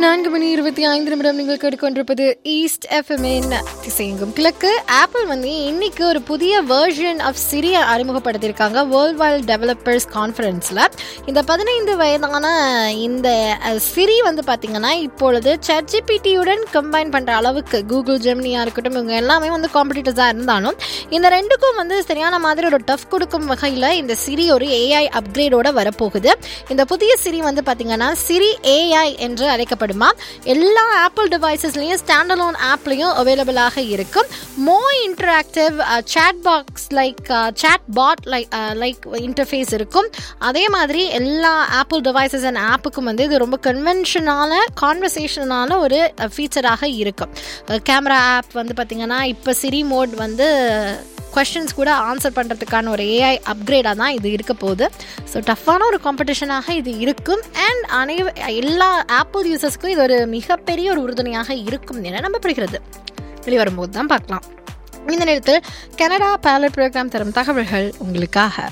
நான்கு மணி இருபத்தி ஐந்து நிமிடம் நீங்கள் கேட்டுக்கொண்டிருப்பது ஈஸ்ட் எஃப்எம்இன் திசையெங்கும் கிழக்கு ஆப்பிள் வந்து இன்னைக்கு ஒரு புதிய வெர்ஷன் ஆஃப் சிரியை அறிமுகப்படுத்தியிருக்காங்க வேர்ல்ட் வைல்ட் டெவலப்பர்ஸ் கான்ஃபரன்ஸில் இந்த பதினைந்து வயதான இந்த அஹ், சிரி வந்து பார்த்தீங்கன்னா இப்பொழுது சர்ஜிபிடியுடன் கம்பைன் பண்ணுற அளவுக்கு கூகுள் ஜெமினியாக இருக்கட்டும் இவங்க எல்லாமே வந்து காம்படிட்டர்ஸாக இருந்தாலும் இந்த ரெண்டுக்கும் வந்து சரியான மாதிரி ஒரு டஃப் கொடுக்கும் வகையில் இந்த சிரி ஒரு ஏஐ அப்கிரேடோட வரப்போகுது இந்த புதிய சிரி வந்து பார்த்தீங்கன்னா சிரி ஏஐ என்று அழைக்கப்படுமா எல்லா ஆப்பிள் டிவைசஸ்லையும் ஸ்டாண்ட் அலோன் ஆப்லையும் அவைலபிளாக இருக்கும் more interactive chat box like chat bot like like interface இருக்கும் அதே மாதிரி எல்லா ஆப்பிள் டிவைசஸ் அண்ட் ஆப்புக்கும் வந்து இது ரொம்ப கன்வென்ஷனான கான்வர்சேஷனான ஒரு ஃபீச்சராக இருக்கும் கேமரா ஆப் வந்து பார்த்தீங்கன்னா இப்போ சிரி மோட் வந்து கொஷின்ஸ் கூட ஆன்சர் பண்ணுறதுக்கான ஒரு ஏஐ அப்கிரேடாக தான் இது இருக்க போகுது ஸோ டஃப்பான ஒரு காம்படிஷனாக இது இருக்கும் அண்ட் அனை எல்லா ஆப்பிள் யூசர்ஸ்க்கும் இது ஒரு மிகப்பெரிய ஒரு உறுதுணையாக இருக்கும் என நம்பப்படுகிறது வெளிவரும்போது தான் பார்க்கலாம் இந்த நேரத்தில் கனடா பேலட் ப்ரோக்ராம் தரும் தகவல்கள் உங்களுக்காக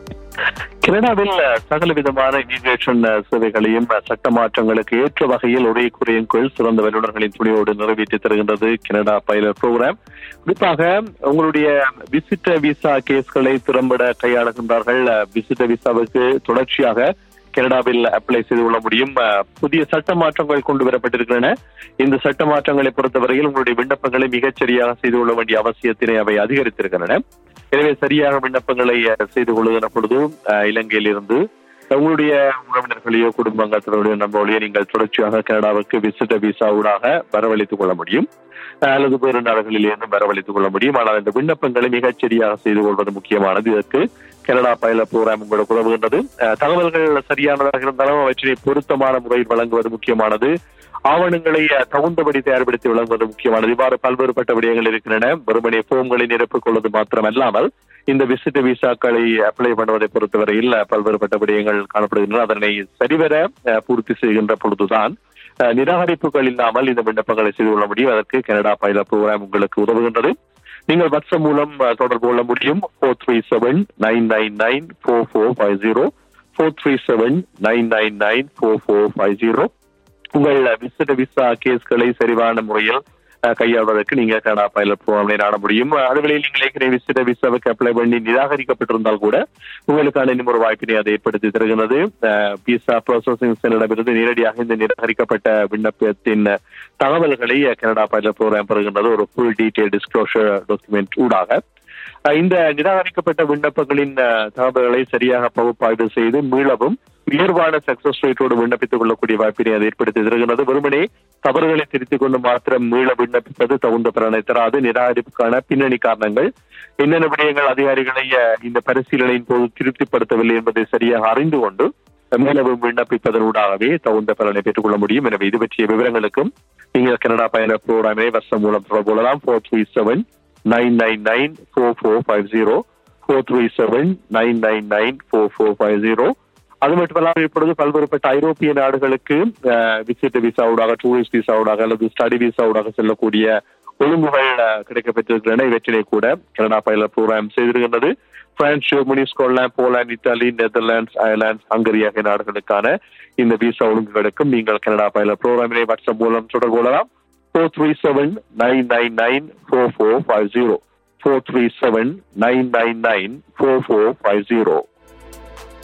கனடாவில் சகல விதமான இமிகிரேஷன் சேவைகளையும் சட்ட மாற்றங்களுக்கு ஏற்ற வகையில் ஒரே குறையின் கீழ் சிறந்த வல்லுநர்களின் துணியோடு நிறைவேற்றி தருகின்றது கனடா பைலட் ப்ரோக்ராம் குறிப்பாக உங்களுடைய விசிட்ட விசா கேஸ்களை திறம்பட கையாளுகின்றார்கள் விசிட்ட விசாவுக்கு தொடர்ச்சியாக கனடாவில் அப்ளை செய்து கொள்ள முடியும் அஹ், புதிய சட்ட மாற்றங்கள் கொண்டு வரப்பட்டிருக்கின்றன இந்த சட்ட மாற்றங்களை பொறுத்தவரையில் உங்களுடைய விண்ணப்பங்களை மிகச்சரியாக செய்து கொள்ள வேண்டிய அவசியத்தினை அவை அதிகரித்திருக்கின்றன எனவே சரியாக விண்ணப்பங்களை அஹ், செய்து கொள்ளுகிற பொழுது அஹ், இலங்கையிலிருந்து உங்களுடைய உறவினர்களையோ குடும்பங்களுடைய நண்பர்களையோ நீங்கள் தொடர்ச்சியாக கனடாவுக்கு விசிட்ட விசா ஊடாக வரவழைத்துக் கொள்ள முடியும் அஹ், அல்லது வேறு நாடுகளிலிருந்து வரவழைத்துக் கொள்ள முடியும் ஆனால் இந்த விண்ணப்பங்களை மிகச்சரியாக செய்து கொள்வது முக்கியமானது இதற்கு கனடா பயில ப்ரோக்ராம் உங்களுக்கு உதவுகின்றது அஹ், தகவல்கள் சரியானதாக இருந்தாலும் அவற்றை பொருத்தமான முறையில் வழங்குவது முக்கியமானது ஆவணங்களை அஹ், தகுந்தபடி தயார்படுத்தி வழங்குவது முக்கியமானது இவ்வாறு பல்வேறுபட்ட விடயங்கள் இருக்கின்றன வெறுமனே போம்களை நிரப்பிக் கொள்வது மாத்திரமல்லாமல் இந்த விசிட் விசாக்களை அப்ளை பண்ணுவதை பொறுத்தவரையில் அஹ், பல்வேறுபட்ட விடயங்கள் காணப்படுகின்றன அதனை சரிவர அஹ், பூர்த்தி செய்கின்ற பொழுதுதான் அஹ், நிராகரிப்புகள் இல்லாமல் இந்த விண்ணப்பங்களை செய்து கொள்ள முடியும் அதற்கு கனடா பைலட் ப்ரோக்ராம் உங்களுக்கு உதவுகின்றது நீங்கள் வாட்ஸ்அப் மூலம் அஹ், தொடர்பு கொள்ள முடியும் four three seven nine nine nine four four five zero four three seven nine nine nine four four five zero உங்கள் விசிட்ட விசா கேஸ்களை சரிவான முறையில் அஹ், கையாள்வதற்கு நீங்க கனடா பைலட் ப்ரோக்ராமை நாட முடியும் அதுவேளையில் நீங்கள் ஏற்கனவே விசிட்ட விசாவுக்கு அப்ளை பண்ணி நிராகரிக்கப்பட்டிருந்தால் கூட உங்களுக்கான இன்னும் ஒரு வாய்ப்பினை அதை ஏற்படுத்தி தருகிறது விசா ப்ராசஸிங் சென்டரிடமிருந்து நேரடியாக இந்த நிராகரிக்கப்பட்ட விண்ணப்பத்தின் தகவல்களை கனடா பைலட் ப்ரோக்ராம் பெறுகின்றது ஒரு ஃபுல் டீடைல் டிஸ்க்ளோஷர் டாக்குமெண்ட் ஊடாக அஹ், இந்த நிராகரிக்கப்பட்ட விண்ணப்பங்களின் அஹ், தகவல்களை சரியாக பகுப்பாய்வு செய்து மீளவும் உயர்வான சக்சஸ் ரேட்டோடு விண்ணப்பித்துக் கொள்ளக்கூடிய வாய்ப்பினை அது ஏற்படுத்தி தருகிறது வெறுமனே தவறுகளை திருத்திக் கொண்டு மாத்திரம் மீள விண்ணப்பிப்பது தகுந்த பலனை தராது நிராகரிப்புக்கான பின்னணி காரணங்கள் என்னென்ன விடயங்கள் அதிகாரிகளை அஹ், இந்த பரிசீலனையின் போது திருப்திப்படுத்தவில்லை என்பதை சரியாக அறிந்து கொண்டு மேலவும் விண்ணப்பிப்பதனூடாகவே தகுந்த பலனை பெற்றுக் கொள்ள முடியும் எனவே இது பற்றிய விவரங்களுக்கும் நீங்கள் கனடா பயண புரோகிராமை வருஷம் மூலம் தொடர்பு கொள்ளலாம் four three seven nine nine nine four four five zero four three seven nine nine nine four four five zero அது மட்டுமல்லாமல் இப்பொழுது பல்வேறுபட்ட ஐரோப்பிய நாடுகளுக்கு விசிட் விசாவுடாக டூரிஸ்ட் விசாவுடாக அல்லது ஸ்டடி விசாவுடாக செல்லக்கூடிய ஒழுங்குகள் அஹ், கிடைக்கப்பெற்றிருக்கின்றன இவற்றினை கூட கனடா பைலட் ப்ரோக்ராம் செய்திருக்கின்றது France Germany Scotland Poland Italy Netherlands Ireland Hungary ஆகிய நாடுகளுக்கான இந்த விசா ஒழுங்குகளுக்கும் நீங்கள் கனடா பைலட் ப்ரோக்ராமினை வாட்ஸ்அப் மூலம் தொடர்பு கொள்ளலாம் four three seven nine nine nine four four five zero four three seven nine nine nine four four five zero